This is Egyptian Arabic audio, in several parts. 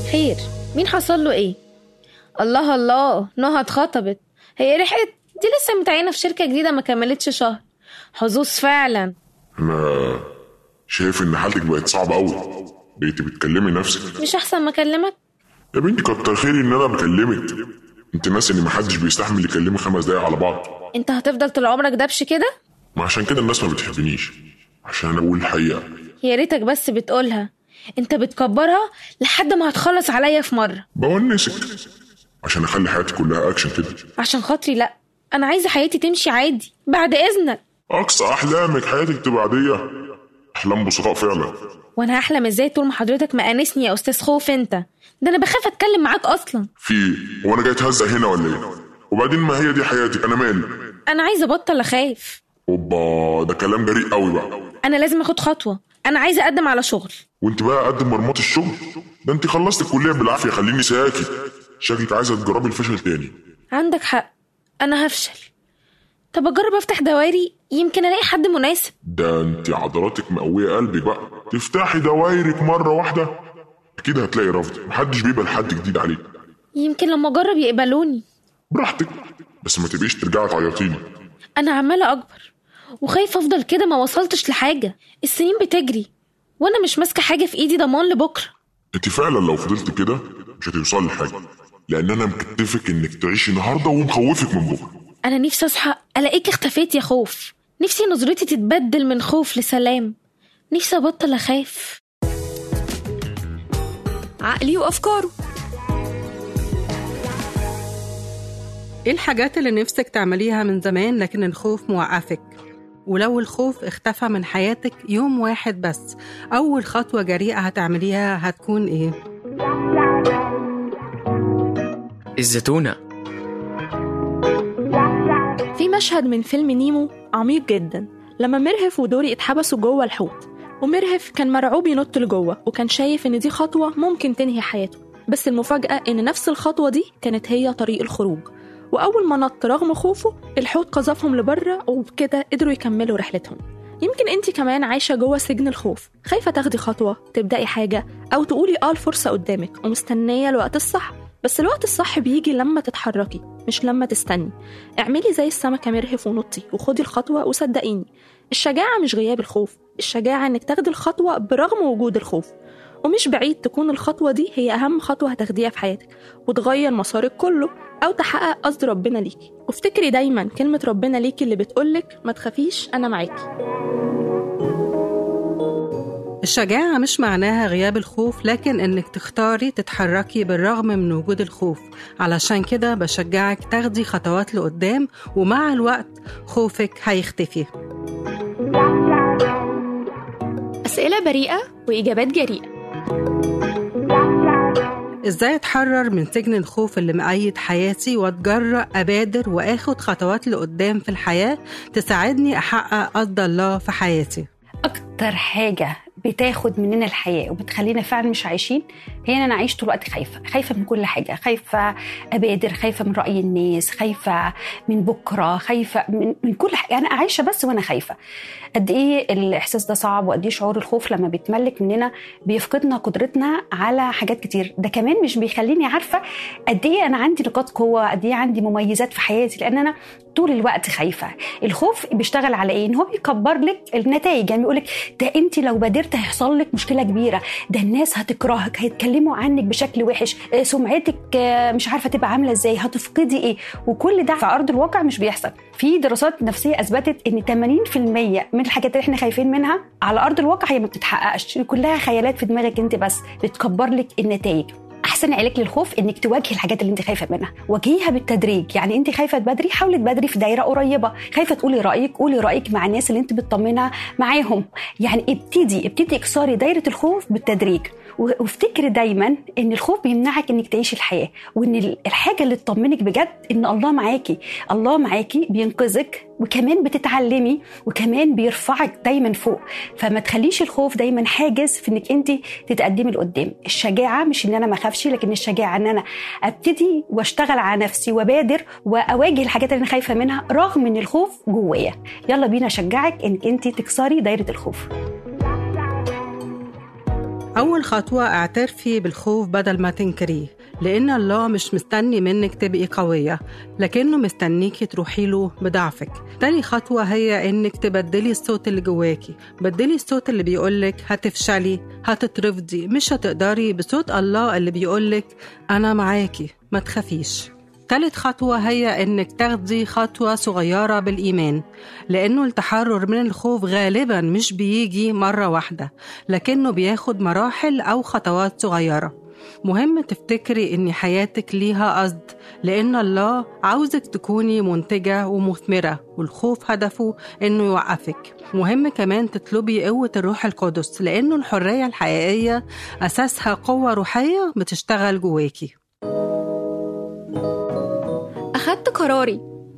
خير مين حصل له ايه الله الله نهى اتخطبت هي رحقت دي لسه متعينه في شركه جديده ما كملتش شهر حظوظ فعلا انا شايف ان حالتك بقت صعبه قوي بقيتي بتكلمي نفسك مش احسن ما اكلمك يا بنتي كتر خيري ان انا بكلمك انت ناسي ان محدش بيستحمل يكلمك خمس دقايق على بعض انت هتفضل طول عمرك دبش كده ما عشان كده الناس ما بتحبنيش عشان انا بقول الحقيقه يا ريتك بس بتقولها انت بتكبرها لحد ما هتخلص عليا في مره بونسك عشان اخلي حياتي كلها اكشن كده عشان خاطري لا انا عايزه حياتي تمشي عادي بعد اذنك اقصى احلامك حياتك تبقى عاديه احلام بسطاء فعلا وانا هحلم ازاي طول ما حضرتك مقانسني يا استاذ خوف انت ده انا بخاف اتكلم معاك اصلا في هو انا جاي اتهزق هنا ولا ايه وبعدين ما هي دي حياتك انا مالي انا عايزه ابطل اخاف اوبا ده كلام جريء قوي بقى انا لازم اخد خطوه انا عايزه اقدم على شغل وانت بقى قد مرمط الشغل ده انت خلصت الكليه بالعافيه خليني ساكت شكلك عايزه تجربي الفشل تاني عندك حق انا هفشل طب اجرب افتح دواري يمكن الاقي حد مناسب ده انت عضلاتك مقويه قلبك بقى تفتحي دوايرك مره واحده اكيد هتلاقي رفض محدش بيقبل حد جديد عليك يمكن لما اجرب يقبلوني براحتك بس ما تبقيش ترجعي تعيطيني انا عماله اكبر وخايفه افضل كده ما وصلتش لحاجه السنين بتجري وانا مش ماسكه حاجه في ايدي ضمان لبكره انت فعلا لو فضلت كده مش هتوصلي لحاجه لان انا مكتفك انك تعيشي النهارده ومخوفك من بكره انا نفسي اصحى الاقيك اختفيت يا خوف نفسي نظرتي تتبدل من خوف لسلام نفسي ابطل اخاف عقلي وأفكاره ايه الحاجات اللي نفسك تعمليها من زمان لكن الخوف موقفك ولو الخوف اختفى من حياتك يوم واحد بس أول خطوة جريئة هتعمليها هتكون إيه؟ الزتونة في مشهد من فيلم نيمو عميق جدا لما مرهف ودوري اتحبسوا جوه الحوت ومرهف كان مرعوب ينط لجوه وكان شايف ان دي خطوة ممكن تنهي حياته بس المفاجأة ان نفس الخطوة دي كانت هي طريق الخروج وأول ما نط رغم خوفه الحوت قذفهم لبره وبكده قدروا يكملوا رحلتهم يمكن انت كمان عايشة جوه سجن الخوف خايفة تاخدي خطوة تبدأي حاجة أو تقولي اه الفرصة قدامك ومستنية الوقت الصح بس الوقت الصح بيجي لما تتحركي مش لما تستني اعملي زي السمكة مرهف ونطي وخدي الخطوة وصدقيني الشجاعة مش غياب الخوف الشجاعة انك تاخدي الخطوة برغم وجود الخوف ومش بعيد تكون الخطوة دي هي أهم خطوة هتاخديها في حياتك وتغير مسارك كله أو تحقق قصد ربنا ليكي وافتكري دايما كلمة ربنا ليكي اللي بتقولك ما تخافيش أنا معاكي الشجاعة مش معناها غياب الخوف لكن إنك تختاري تتحركي بالرغم من وجود الخوف علشان كده بشجعك تاخدي خطوات لقدام ومع الوقت خوفك هيختفي أسئلة بريئة وإجابات جريئة ازاي اتحرر من سجن الخوف اللي مقيد حياتي واتجرأ ابادر واخد خطوات لقدام في الحياة تساعدني احقق قصد الله في حياتي اكتر حاجه بتاخد مننا الحياه وبتخلينا فعلا مش عايشين هي ان انا عايش طول الوقت خايفه خايفه من كل حاجه خايفه ابادر خايفه من راي الناس خايفه من بكره خايفه من, من كل حاجه انا عايشه بس وانا خايفه قد ايه الاحساس ده صعب وقد ايه شعور الخوف لما بيتملك مننا بيفقدنا قدرتنا على حاجات كتير ده كمان مش بيخليني عارفه قد ايه انا عندي نقاط قوه قد ايه عندي مميزات في حياتي لان انا طول الوقت خايفه الخوف بيشتغل على ايه ان هو بيكبر لك النتائج يعني بيقول لك ده انت لو بادرت هيحصل لك مشكله كبيره ده الناس هتكرهك هيتكلموا عنك بشكل وحش آه، سمعتك آه، مش عارفه تبقى عامله ازاي هتفقدي ايه وكل ده في ارض الواقع مش بيحصل في دراسات نفسيه اثبتت ان 80% من الحاجات اللي احنا خايفين منها على ارض الواقع هي ما بتتحققش كلها خيالات في دماغك انت بس بتكبر لك النتائج احسن علاج للخوف انك تواجهي الحاجات اللي انت خايفه منها واجهيها بالتدريج يعني انت خايفه تبادري حاولي تبادري في دايره قريبه خايفه تقولي رايك قولي رايك مع الناس اللي انت بتطمنها معاهم يعني ابتدي ابتدي اكسري دايره الخوف بالتدريج و- وافتكري دايما ان الخوف بيمنعك انك تعيشي الحياه وان ال- الحاجه اللي تطمنك بجد ان الله معاكي الله معاكي بينقذك وكمان بتتعلمي وكمان بيرفعك دايما فوق فما تخليش الخوف دايما حاجز في انك انت تتقدمي لقدام الشجاعه مش ان انا ما اخافش لكن الشجاعه ان انا ابتدي واشتغل على نفسي وبادر واواجه الحاجات اللي انا خايفه منها رغم ان الخوف جوايا يلا بينا اشجعك انك انت تكسري دايره الخوف أول خطوة اعترفي بالخوف بدل ما تنكريه لأن الله مش مستني منك تبقي قوية لكنه مستنيكي تروحي له بضعفك تاني خطوة هي إنك تبدلي الصوت اللي جواكي بدلي الصوت اللي بيقولك هتفشلي هتترفضي مش هتقدري بصوت الله اللي بيقولك أنا معاكي ما تخافيش تالت خطوة هي إنك تاخدي خطوة صغيرة بالإيمان لأنه التحرر من الخوف غالبا مش بيجي مرة واحدة لكنه بياخد مراحل أو خطوات صغيرة مهم تفتكري إن حياتك ليها قصد لأن الله عاوزك تكوني منتجة ومثمرة والخوف هدفه إنه يوقفك مهم كمان تطلبي قوة الروح القدس لأنه الحرية الحقيقية أساسها قوة روحية بتشتغل جواكي أخدت قراري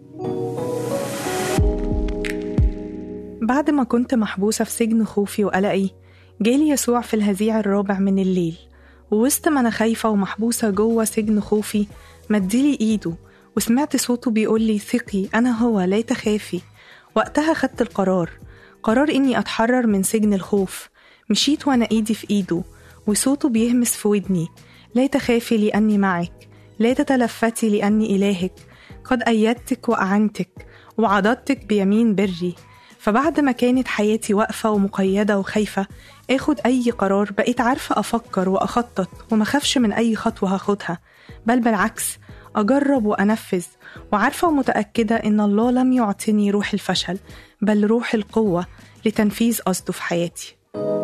بعد ما كنت محبوسة في سجن خوفي وقلقي جالي يسوع في الهزيع الرابع من الليل ووسط ما أنا خايفة ومحبوسة جوه سجن خوفي مديلي إيده وسمعت صوته بيقولي ثقي أنا هو لا تخافي وقتها خدت القرار قرار إني أتحرر من سجن الخوف مشيت وأنا إيدي في إيده وصوته بيهمس في ودني لا تخافي لأني معك لا تتلفتي لأني إلهك قد أيدتك وأعنتك وعضدتك بيمين بري فبعد ما كانت حياتي واقفة ومقيدة وخايفة اخد أي قرار بقيت عارفة أفكر وأخطط ومخافش من أي خطوة هاخدها بل بالعكس أجرب وأنفذ وعارفة ومتأكدة إن الله لم يعطني روح الفشل بل روح القوة لتنفيذ قصده في حياتي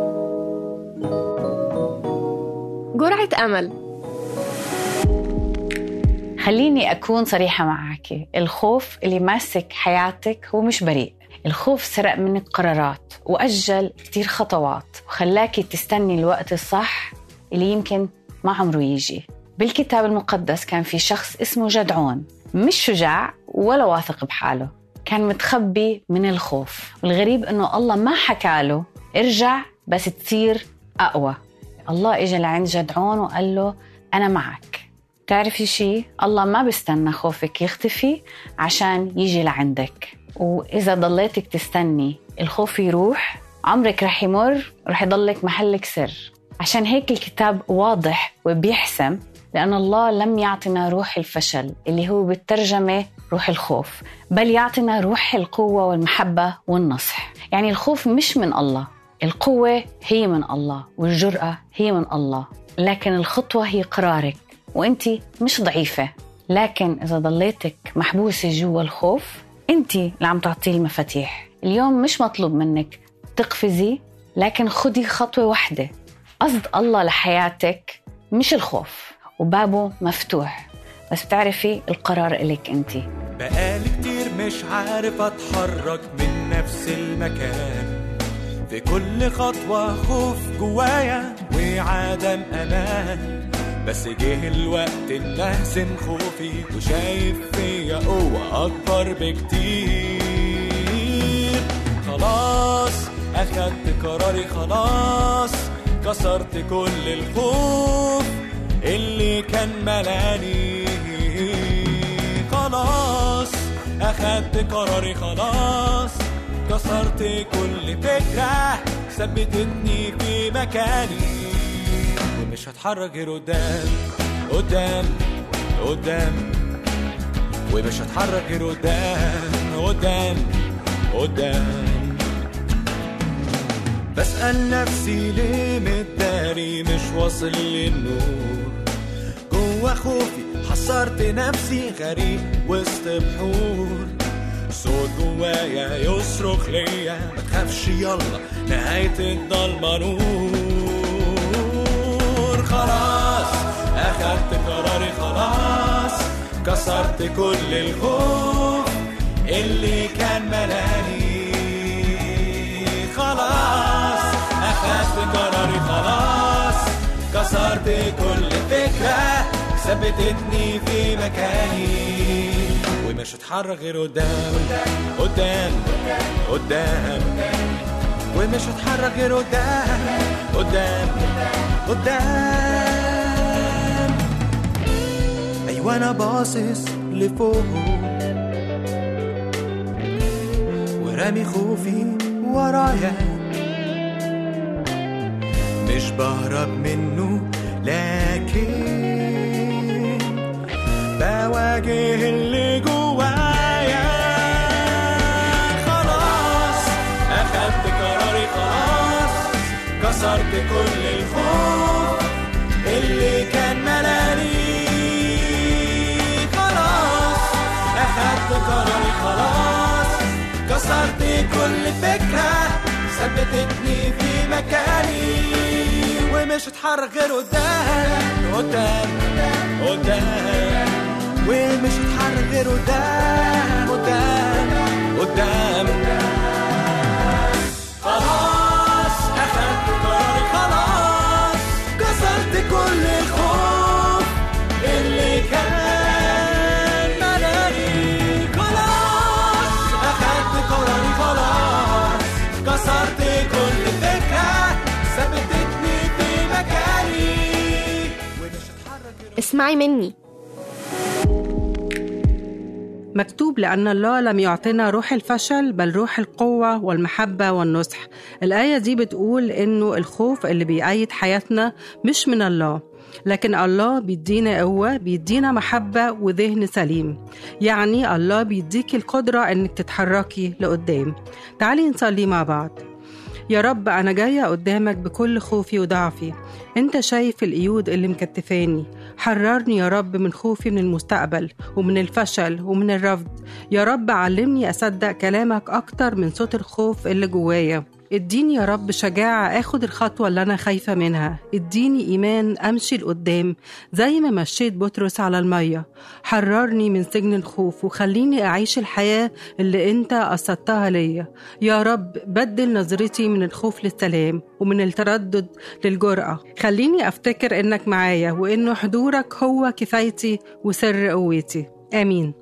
جرعة أمل خليني أكون صريحة معك الخوف اللي ماسك حياتك هو مش بريء الخوف سرق منك قرارات وأجل كتير خطوات وخلاكي تستني الوقت الصح اللي يمكن ما عمره يجي بالكتاب المقدس كان في شخص اسمه جدعون مش شجاع ولا واثق بحاله كان متخبي من الخوف والغريب انه الله ما حكاله ارجع بس تصير اقوى الله اجى لعند جدعون وقال له انا معك تعرفي شيء الله ما بيستنى خوفك يختفي عشان يجي لعندك وإذا ضليتك تستني الخوف يروح عمرك رح يمر ورح يضلك محلك سر عشان هيك الكتاب واضح وبيحسم لأن الله لم يعطنا روح الفشل اللي هو بالترجمة روح الخوف بل يعطنا روح القوة والمحبة والنصح يعني الخوف مش من الله القوة هي من الله والجرأة هي من الله لكن الخطوة هي قرارك وانت مش ضعيفة لكن إذا ضليتك محبوسة جوا الخوف انت اللي عم تعطيه المفاتيح اليوم مش مطلوب منك تقفزي لكن خدي خطوة واحدة قصد الله لحياتك مش الخوف وبابه مفتوح بس بتعرفي القرار إلك انت بقالي كتير مش عارف اتحرك من نفس المكان في كل خطوة خوف جوايا وعدم أمان بس جه الوقت إن أهزم خوفي وشايف فيا قوة أكبر بكتير خلاص أخدت قراري خلاص كسرت كل الخوف اللي كان ملاني خلاص أخدت قراري خلاص كسرت كل فكرة ثبتتني في مكاني ومش هتحرك غير قدام قدام قدام ومش هتحرك غير قدام قدام قدام بسأل نفسي ليه متداري مش واصل للنور جوا خوفي حصرت نفسي غريب وسط بحور صوت جوايا يصرخ ليا ما تخافش يلا نهاية الضلمة نور خلاص أخدت قراري خلاص كسرت كل الخوف اللي كان ملاني خلاص أخدت قراري خلاص كسرت كل فكرة ثبتتني في مكاني ومش هتحرك غير قدام قدام قدام ومش هتحرك غير قدام قدام قدام ايوه انا باصص لفوق ورامي خوفي ورايا مش بهرب منه لكن بواجه اللي جوايا خلاص اخدت قراري خلاص كسرت كل الخوف اللي كان ملاني خلاص اخدت قراري خلاص كسرت كل فكرة ثبتتني في مكاني ومش هتحرك غير قدام قدام قدام ومش هتحرك غير قدام قدام قدام خلاص اخدت قراري خلاص كسرت كل الخوف اللي كان ملاني خلاص اخدت قراري خلاص كسرت كل فكرة ثبتتني في مكاني ومش هتحرك غير اسمعي مني مكتوب لأن الله لم يعطنا روح الفشل بل روح القوة والمحبة والنصح الآية دي بتقول إنه الخوف اللي بيأيد حياتنا مش من الله لكن الله بيدينا قوة بيدينا محبة وذهن سليم يعني الله بيديكي القدرة إنك تتحركي لقدام تعالي نصلي مع بعض يا رب أنا جاية قدامك بكل خوفي وضعفي أنت شايف القيود اللي مكتفاني حررني يا رب من خوفي من المستقبل ومن الفشل ومن الرفض يا رب علمني أصدق كلامك أكتر من صوت الخوف اللي جوايا اديني يا رب شجاعة اخد الخطوة اللي أنا خايفة منها اديني إيمان أمشي لقدام زي ما مشيت بطرس على المية حررني من سجن الخوف وخليني أعيش الحياة اللي أنت قصدتها ليا يا رب بدل نظرتي من الخوف للسلام ومن التردد للجرأة خليني أفتكر إنك معايا وإنه حضورك هو كفايتي وسر قوتي آمين